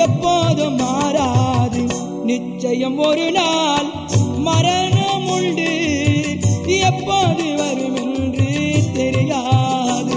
எப்போதும் மாறாது நிச்சயம் ஒரு நாள் மரணம் உண்டு எப்போது வரும் என்று தெரியாது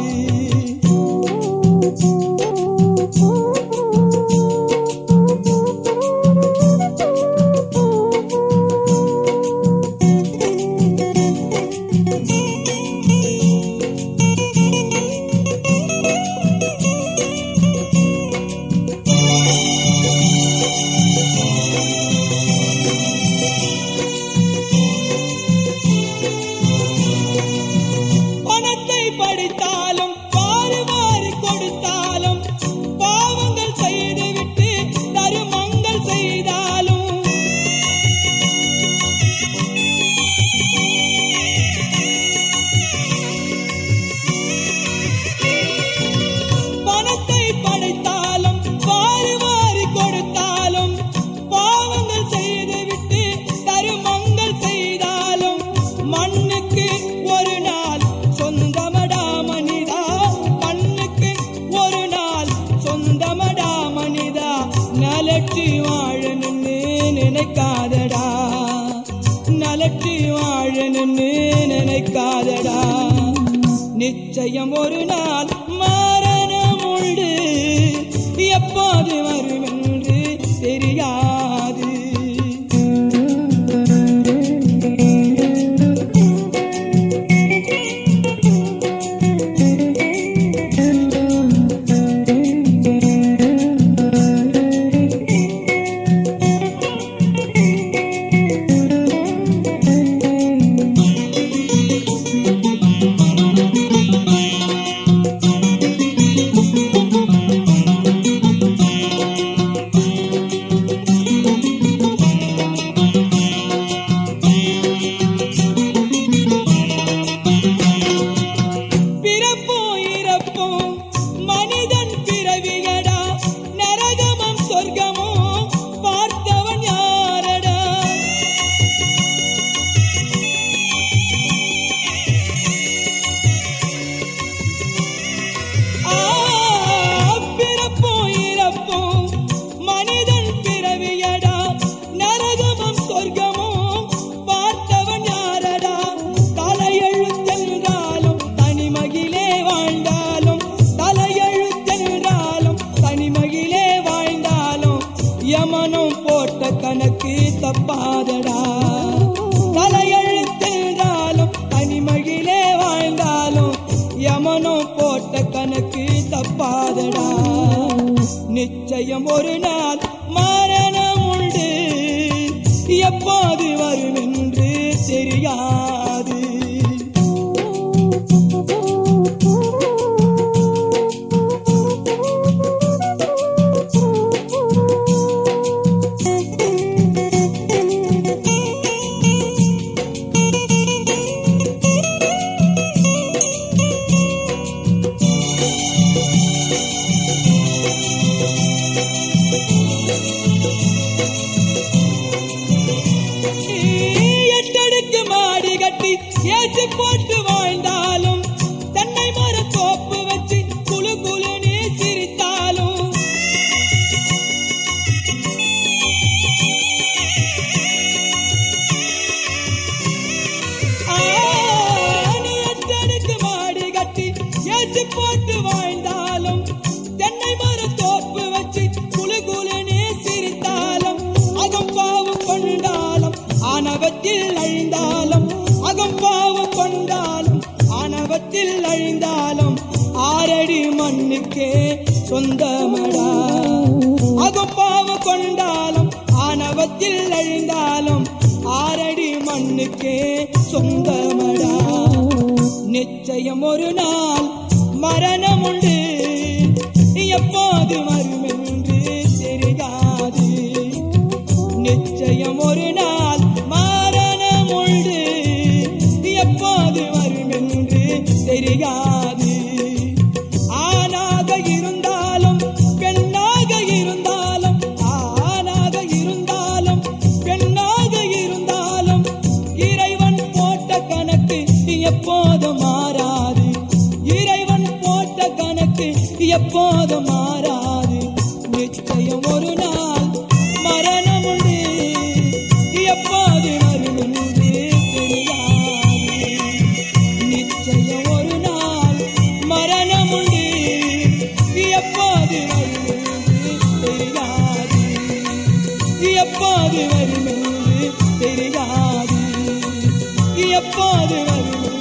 பணத்தை படித்தாலும் வாரி வாரி கொடுத்தாலும் பாவங்கள் செய்துவிட்டு தருமங்கள் செய்தாலும் பணத்தை படைத்தாலும் வாரி வாரி கொடுத்தாலும் பாவங்கள் செய்துவிட்டு தருமங்கள் செய்தாலும் மண்ணுக்கு ஒரு நாள் சொந்தமடா மனிதா மண்ணுக்கு ஒரு நாள் சொந்தமடா மனிதா நலற்றி வாழணும்னு நினைக்காதடா நலற்றி வாழணும்னு நினைக்காதடா நிச்சயம் ஒரு நாள் மரணம் உண்டு எப்போது வரும் என்று தெரியாது பிறப்பும் இறப்பும் மனிதன் பிறவியடா நரகமும் சொர்க்கமும் பார்த்தவன் யாரடா ஆ, பிறப்பும் இறப்பும் மனிதன் பிறவியடா நரகமும் சொர்க்கமும் பார்த்தவன் யாரடா தலையெழுத்தென்றாலும் தனிமகிலே வாழ்ந்தாலும் தலையெழுத்தென்றாலும் தனிமகிலே வாழ்ந்தாலும் யமனும் போட்ட கணக்கு தப்பாதடா தலையெழுத்தென்றாலும் தனிமகிலே வாழ்ந்தாலும் யமனும் போட்ட கணக்கு தப்பாதடா நிச்சயம் ஒரு நாள் மரணம் உண்டு எப்போது வரும் என்று தெரியாது எட்டடுக்கு மாடி கட்டி ஏசி போட்டு வாழ்ந்தாலும் தென்னை மர தோப்பு வச்சு குழு குழு நீ சிரித்தாலும் ஆ, நீ எட்டடுக்கு மாடி கட்டி ஏசி போட்டு வாழ்ந்தாலும் தென்னை மர தோப்பு வச்சு குழு குழு நீ சிரித்தாலும் அகம் பாவம் கொண்டாலும் ஆணவத்தில் அழிந்தாலும் அகம் பாவம் கொண்டாலும் ஆணவத்தில் அழிந்தாலும் ஆரடி மண்ணுக்கே சொந்தமடா அகம் பாவம் கொண்டாலும் ஆணவத்தில் அழிந்தாலும் ஆரடி மண்ணுக்கே சொந்தமடா நிச்சயம் ஒரு நாள் மரணம் உண்டு எப்போது வரும் என்று தெரியாது நிச்சயம் ஒரு நாள் மரணம் உண்டு எப்போது வரும் என்று தெரியாது ஆணாக இருந்தாலும் பெண்ணாக இருந்தாலும் ஆணாக இருந்தாலும் பெண்ணாக இருந்தாலும் இறைவன் போட்ட கணக்கு எப்போதும் மாறாது இறைவன் போட்ட கணக்கு எப்போதும் மாறாது நிச்சயம் ஒரு நாள் எப்போது வரும் என்று தெரியாது எப்போது வரும்